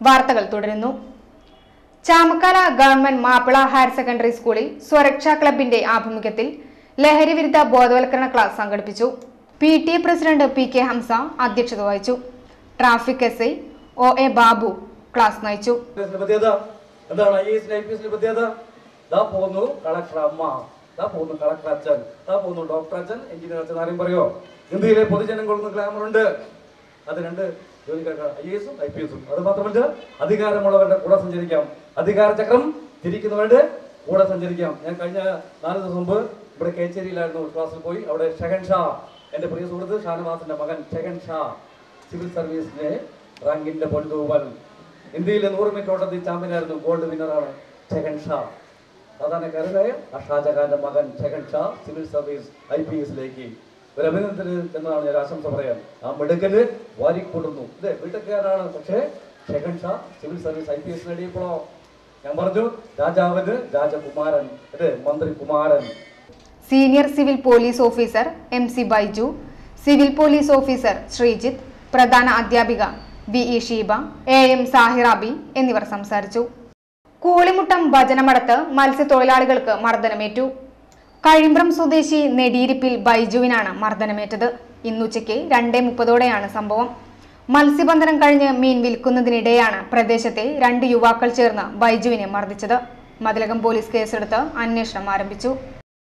വാർത്തകൾ തുടരുന്നു Chamakkala government Mappila higher secondary സ്കൂളിൽ സ്വരക്ഷാ ക്ലബിന്റെ ആഭിമുഖ്യത്തിൽ ലഹരി വിരുദ്ധ ബോധവൽക്കരണ ക്ലാസ് സംഘടിപ്പിച്ചു P T A president P K Hamsa അധ്യക്ഷത വഹിച്ചു traffic S I O A Babu class നയിച്ചു ഐ പ്രത്യേകത എന്താണ് ഐ എസിന്റെ ഐ പി എസിന്റെ പ്രത്യേകത ദാ പോകുന്നു കളക്ടർ അമ്മ ദാ പോകുന്നു കളക്ടർ അച്ഛൻ ദാ പോകുന്നു ഡോക്ടർ അച്ഛൻ എഞ്ചിനീയർ അച്ഛൻ ആരെയും പറയോ ഇന്ത്യയിലെ പൊതുജനങ്ങൾക്ക് ഗ്ലാമർ ഉണ്ട് അത് രണ്ട് ജോലിക്കാർക്ക് ഐ എസും ഐ പി എസും അത് മാത്രമല്ല അധികാരമുള്ളവരുടെ കൂടെ സഞ്ചരിക്കാം അധികാര ചക്രം തിരിക്കുന്നവരുടെ കൂടെ സഞ്ചരിക്കാം ഞാൻ കഴിഞ്ഞ നാല് ദിവസം മുമ്പ് ഇവിടെ കേച്ചേരിയിലായിരുന്നു ക്ലാസ്സിൽ പോയി അവിടെ ഷെഹൻ ഷാ എന്റെ പ്രിയ സുഹൃത്ത് ഷാനവാസിന്റെ മകൻ ഷെഹൻ ഷാ സിവിൽ സർവീസിന്റെ റാങ്കിന്റെ പൊൻതൂവൽ ഇന്ത്യയിലെ നൂറ് മീറ്റർ ഓട്ടത്തിൽ ചാമ്പ്യനായിരുന്നു ഗോൾഡ് വിന്നറാണ് ഛഗൻ ഷാ സാധാരണക്കാരനായ ആ ഷാജഹാന്റെ മകൻ Chagan Shah civil service I P എസിലേക്ക് ഒരു അഭിനന്ദനത്തിന് എന്നാണ് ഞാൻ ആശംസ പറയാൻ ആ മിടുക്കന് വാരിക്കൊടുന്നു ഇത് വീട്ടുകാരാണ് പക്ഷേ Chagan Shah civil service I P S നേടിയപ്പോഴോ ഞാൻ പറഞ്ഞു രാജാവിന് രാജകുമാരൻ ഇത് മന്ത്രി കുമാരൻ senior civil police officer M C Baiju civil police officer Sreejith പ്രധാന അധ്യാപിക V E Sheeba A M Sahirabi എന്നിവർ സംസാരിച്ചു കൂളിമുട്ടം ഭജനമടത്ത് മത്സ്യത്തൊഴിലാളികൾക്ക് മർദ്ദനമേറ്റു കഴിമ്പ്രം സ്വദേശി നെടിയിരിപ്പിൽ ബൈജുവിനാണ് മർദ്ദനമേറ്റത് ഇന്നുച്ചയ്ക്ക് രണ്ടേ മുപ്പതോടെയാണ് സംഭവം മത്സ്യബന്ധനം കഴിഞ്ഞ് മീൻ വിൽക്കുന്നതിനിടെയാണ് പ്രദേശത്തെ രണ്ട് യുവാക്കൾ ചേർന്ന് ബൈജുവിനെ മർദ്ദിച്ചത് മതിലകം പോലീസ് കേസെടുത്ത് അന്വേഷണം ആരംഭിച്ചു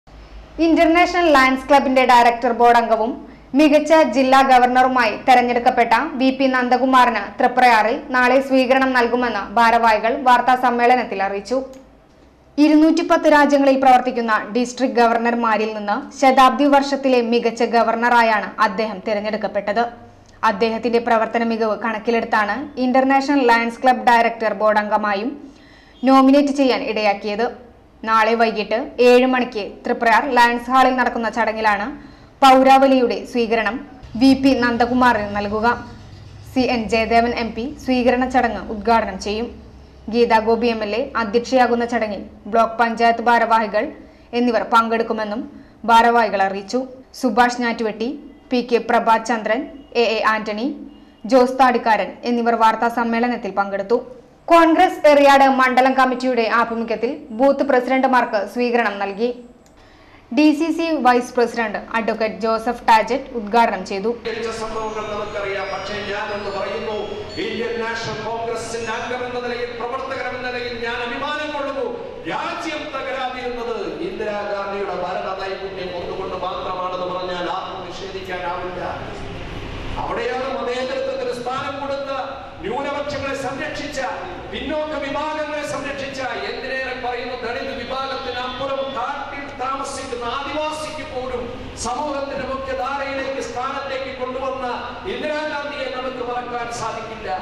ഇന്റർനാഷണൽ ലയൺസ് ക്ലബിന്റെ ഡയറക്ടർ ബോർഡ് അംഗവും മികച്ച ജില്ലാ ഗവർണറുമായി തെരഞ്ഞെടുക്കപ്പെട്ട വി പി നന്ദകുമാറിന് തൃപ്രയാറിൽ നാളെ സ്വീകരണം നൽകുമെന്ന് ഭാരവാഹികൾ വാർത്താ സമ്മേളനത്തിൽ അറിയിച്ചു ഇരുന്നൂറ്റി പത്ത് രാജ്യങ്ങളിൽ പ്രവർത്തിക്കുന്ന ഡിസ്ട്രിക്ട് ഗവർണർമാരിൽ നിന്ന് ശതാബ്ദി വർഷത്തിലെ മികച്ച ഗവർണറായാണ് അദ്ദേഹം തിരഞ്ഞെടുക്കപ്പെട്ടത് അദ്ദേഹത്തിന്റെ പ്രവർത്തന മികവ് കണക്കിലെടുത്താണ് International Lions Club director board അംഗമായും നോമിനേറ്റ് ചെയ്യാൻ ഇടയാക്കിയത് നാളെ വൈകിട്ട് ഏഴ് മണിക്ക് തൃപ്രയാർ ലയൺസ് ഹാളിൽ നടക്കുന്ന ചടങ്ങിലാണ് പൗരാവലിയുടെ സ്വീകരണം വി പി നന്ദകുമാറിന് നൽകുക C N Jayadevan M P സ്വീകരണ ചടങ്ങ് ഉദ്ഘാടനം ചെയ്യും Geetha Gopi M L A അധ്യക്ഷയാകുന്ന ചടങ്ങിൽ ബ്ലോക്ക് പഞ്ചായത്ത് ഭാരവാഹികൾ എന്നിവർ പങ്കെടുക്കുമെന്നും ഭാരവാഹികൾ അറിയിച്ചു Subhash Njattuvetti P K Prabhath Chandran A A Antony Jose Thadikkaran എന്നിവർ വാർത്താ സമ്മേളനത്തിൽ പങ്കെടുത്തു കോൺഗ്രസ് എറിയാട് മണ്ഡലം കമ്മിറ്റിയുടെ ആഭിമുഖ്യത്തിൽ ബൂത്ത് പ്രസിഡന്റുമാർക്ക് സ്വീകരണം നൽകി D C C vice president advocate Joseph Tajet ഉദ്ഘാടനം ചെയ്തു പരിഷ്കരിച്ച സംഭവങ്ങൾ നമുക്കറിയാം പക്ഷേ ഞാൻ എന്ന് പറയുന്നു ഇന്ത്യൻ നാഷണൽ കോൺഗ്രസിന്റെ അംഗം എന്ന നിലയിൽ പ്രവർത്തകൻ എന്ന നിലയിൽ ഞാൻ അഭിമാനം കൊള്ളുന്നു രാജ്യം തകരാതിരുന്നത് ഇന്ദിരാഗാന്ധിയുടെ ഭരണ നൈപുണ്യം ഒന്നുകൊണ്ട് മാത്രമാണെന്ന് പറഞ്ഞാൽ ആർക്കും നിഷേധിക്കാനാവില്ല അവിടെയാണ് മതേതരത്വത്തിന് സ്ഥാനം കൊടുത്ത ന്യൂനപക്ഷങ്ങളെ സംരക്ഷിച്ച പിന്നോക്ക വിഭാഗങ്ങളെ സംരക്ഷിച്ച എന്തിനേറെ പറയുന്നു ദളിത് വിഭാഗത്തിന് അപ്പുറം കാട്ടിൽ താമസിക്കുന്ന ആദിവാസിക്ക് പോലും സമൂഹത്തിന്റെ മുഖ്യധാരയിലേക്ക് സ്ഥാനത്തേക്ക് കൊണ്ടുവന്ന ഇന്ദിരാഗാന്ധിയെ നമുക്ക് മറക്കാൻ സാധിക്കില്ല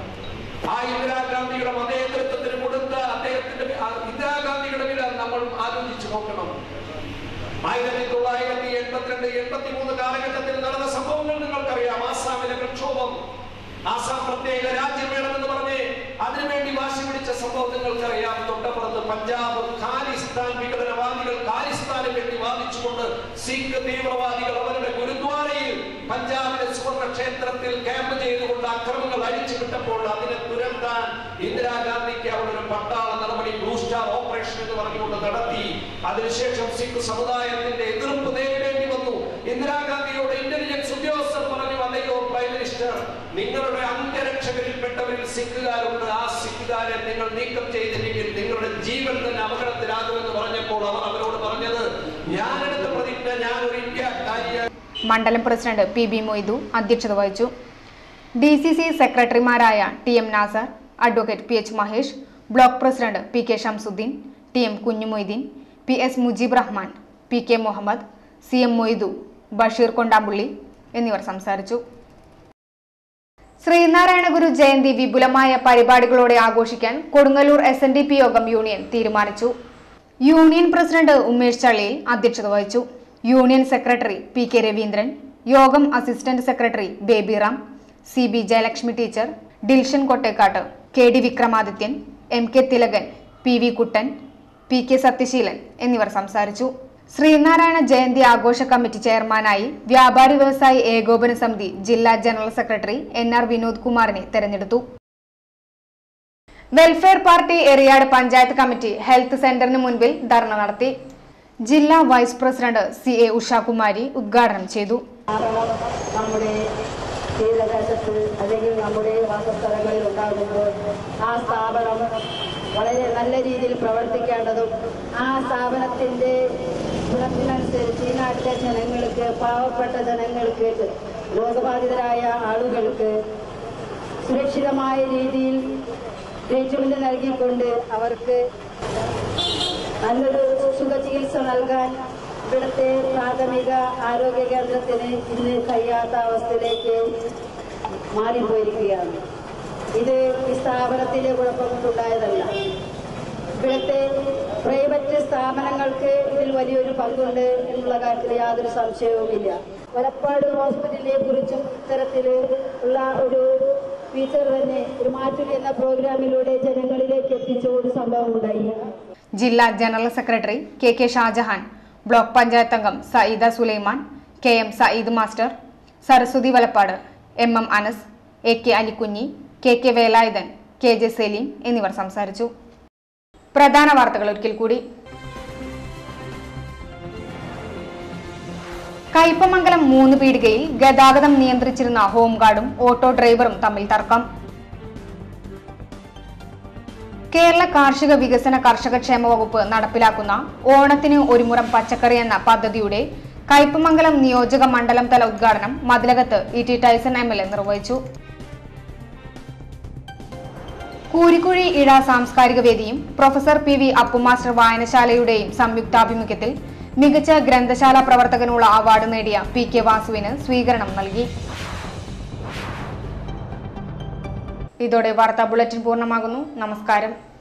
ആ ഇന്ദിരാഗാന്ധിയുടെ മതേതരത്വത്തിന് കൊടുത്ത അദ്ദേഹത്തിന്റെ ആ ഇന്ദിരാഗാന്ധിയുടെ വില നമ്മൾ ആലോചിച്ചു നോക്കണം ആയിരത്തി തൊള്ളായിരത്തി എൺപത്തിരണ്ട് എൺപത്തി മൂന്ന് കാലഘട്ടത്തിൽ നടന്ന സംഭവങ്ങൾ നിങ്ങൾക്കറിയാം ആസാമിലെ പ്രക്ഷോഭം ആസാം പ്രത്യേക രാജ്യം വേണമെന്ന് പറഞ്ഞ് അതിനുവേണ്ടി വാശി പിടിച്ച സംഭവം നിങ്ങൾക്കറിയാം തൊട്ടപ്പുറത്ത് പഞ്ചാബ് ഖാലിസ്ഥാൻ വിഘടനവാദികൾ ഖാലിസ്ഥാന് വേണ്ടി വാദിച്ചുകൊണ്ട് സിഖ് തീവ്രവാദികൾ അവരുടെ ഗുരുദ്വാരയിൽ പഞ്ചാബിലെ സുവർണ ക്ഷേത്രത്തിൽ ക്യാമ്പ് ചെയ്തുകൊണ്ട് അക്രമങ്ങൾ അഴിച്ചു വിട്ടപ്പോൾ അതിനെ തുരത്താൻ ഇന്ദിരാഗാന്ധിക്ക് അവർ ഒരു പട്ടാള നടപടി ബ്ലൂ സ്റ്റാർ ഓപ്പറേഷൻ എന്ന് പറഞ്ഞുകൊണ്ട് നടത്തി അതിനുശേഷം സിഖ് സമുദായത്തിന്റെ എതിർപ്പ് നേരിടേണ്ടി വന്നു ഇന്ദിരാഗാന്ധിയോട് ഇന്റലിജൻസ് ഉദ്യോഗസ്ഥർ പറഞ്ഞു അല്ലയോ പ്രൈം മിനിസ്റ്റർ നിങ്ങളുടെ അംഗരക്ഷകരിൽപ്പെട്ടവരിൽ സിഖുകാരുണ്ട് ആ സിഖുകാരെ നിങ്ങൾ നീക്കം ചെയ്തില്ലെങ്കിൽ നിങ്ങളുടെ ജീവൻ തന്നെ അപകടത്തിലാകുമെന്ന് പറഞ്ഞപ്പോൾ അവർ അവരോട് പറഞ്ഞത് ഞാനെടുത്ത പ്രതിജ്ഞ ഞാൻ ഒരു ഇന്ത്യക്കാരിയായി മണ്ഡലം പ്രസിഡന്റ് പി ബി മൊയ്തു അധ്യക്ഷത വഹിച്ചു ഡി സി സി സെക്രട്ടറിമാരായ T M Nasar advocate P H Mahesh block president P K Shamsuddin T M Kunjumoideen P S Mujeeb Rahman P K Muhammad C M Moidu Basheer കൊണ്ടാമ്പുള്ളി എന്നിവർ സംസാരിച്ചു ശ്രീനാരായണ ഗുരു ജയന്തി വിപുലമായ പരിപാടികളോടെ ആഘോഷിക്കാൻ Kodungallur S N D P യോഗം യൂണിയൻ തീരുമാനിച്ചു യൂണിയൻ പ്രസിഡന്റ് ഉമേഷ് ചള്ളിയിൽ അധ്യക്ഷത വഹിച്ചു union secretary P K Raveendran യോഗം assistant secretary baby Ram C B Jayalakshmi teacher Dilshan Kottekkatt K D Vikramadithyan M K Thilakan P V Kuttan P K Sathyaseelan എന്നിവർ സംസാരിച്ചു ശ്രീനാരായണ ജയന്തി ആഘോഷ കമ്മിറ്റി ചെയർമാനായി വ്യാപാരി വ്യവസായി ഏകോപന സമിതി ജില്ലാ general secretary N R Vinod കുമാറിനെ തെരഞ്ഞെടുത്തു Welfare Party Eriyad panchayat committee health സെന്ററിന് മുൻപിൽ ധർണ നടത്തി ജില്ലാ vice president C A Ushakumari ഉദ്ഘാടനം ചെയ്തു കാരണം നമ്മുടെ തീരദേശത്ത് അല്ലെങ്കിൽ നമ്മുടെ വാസസ്ഥലങ്ങളിൽ ഉണ്ടാകുമ്പോൾ ആ സ്ഥാപനം വളരെ നല്ല രീതിയിൽ പ്രവർത്തിക്കേണ്ടതും ആ സ്ഥാപനത്തിന്റെ ഗുണത്തിനനുസരിച്ച് ഈ നാട്ടിലെ ജനങ്ങൾക്ക് പാവപ്പെട്ട ജനങ്ങൾക്ക് രോഗബാധിതരായ ആളുകൾക്ക് സുരക്ഷിതമായ രീതിയിൽ ട്രീറ്റ്മെന്റ് നൽകിക്കൊണ്ട് അവർക്ക് നല്ലൊരു സുഖചികിത്സ നൽകാൻ ഇവിടുത്തെ പ്രാഥമിക ആരോഗ്യ കേന്ദ്രത്തിന് ഇന്ന് കഴിയാത്ത അവസ്ഥയിലേക്ക് മാറിപ്പോയിരിക്കുകയാണ് ഇത് ഈ സ്ഥാപനത്തിലെ കുഴപ്പം കൊണ്ടുണ്ടായതല്ല ഇവിടുത്തെ പ്രൈവറ്റ് സ്ഥാപനങ്ങൾക്ക് ഇതിൽ വലിയൊരു പങ്കുണ്ട് എന്നുള്ള കാര്യത്തിൽ യാതൊരു സംശയവുമില്ല വലപ്പാട് ഹോസ്പിറ്റലിനെ കുറിച്ചും ഇത്തരത്തിൽ ഉള്ള ഒരു ഫീച്ചർ തന്നെ ഒരു മാറ്റുക എന്ന പ്രോഗ്രാമിലൂടെ ജനങ്ങളിലേക്ക് എത്തിച്ച ഒരു സംഭവം ഉണ്ടായി ജില്ലാ general secretary K K Shajahan block panchayat അംഗം Sayyida Sulaiman K M Sayyid master Saraswathi Valappad M M Anas A K Alikunju K K Velayudhan K J Saleem എന്നിവർ സംസാരിച്ചു പ്രധാന വാർത്തകൾ ഒരിക്കൽ കൂടി കയ്പമംഗലം മൂന്ന് പീടികയിൽ ഗതാഗതം നിയന്ത്രിച്ചിരുന്ന ഹോംഗാർഡും ഓട്ടോ ഡ്രൈവറും തമ്മിൽ തർക്കം കേരള കാർഷിക വികസന കർഷകക്ഷേമ വകുപ്പ് നടപ്പിലാക്കുന്ന ഓണത്തിന് ഒരു മുറം പച്ചക്കറി എന്ന പദ്ധതിയുടെ കയ്പമംഗലം നിയോജക മണ്ഡലം തല ഉദ്ഘാടനം മതിലകത്ത് E T Taison M L A നിർവഹിച്ചു കൂരിക്കുഴി ഇഴ സാംസ്കാരിക വേദിയും പ്രൊഫസർ പി വി അപ്പുമാസ്റ്റർ വായനശാലയുടെയും സംയുക്താഭിമുഖ്യത്തിൽ മികച്ച ഗ്രന്ഥശാല പ്രവർത്തകനുള്ള അവാർഡ് നേടിയ പി കെ വാസുവിന് സ്വീകരണം നൽകി ഇതോടെ വാർത്താ ബുള്ളറ്റിൻ പൂർണ്ണമാകുന്നു നമസ്കാരം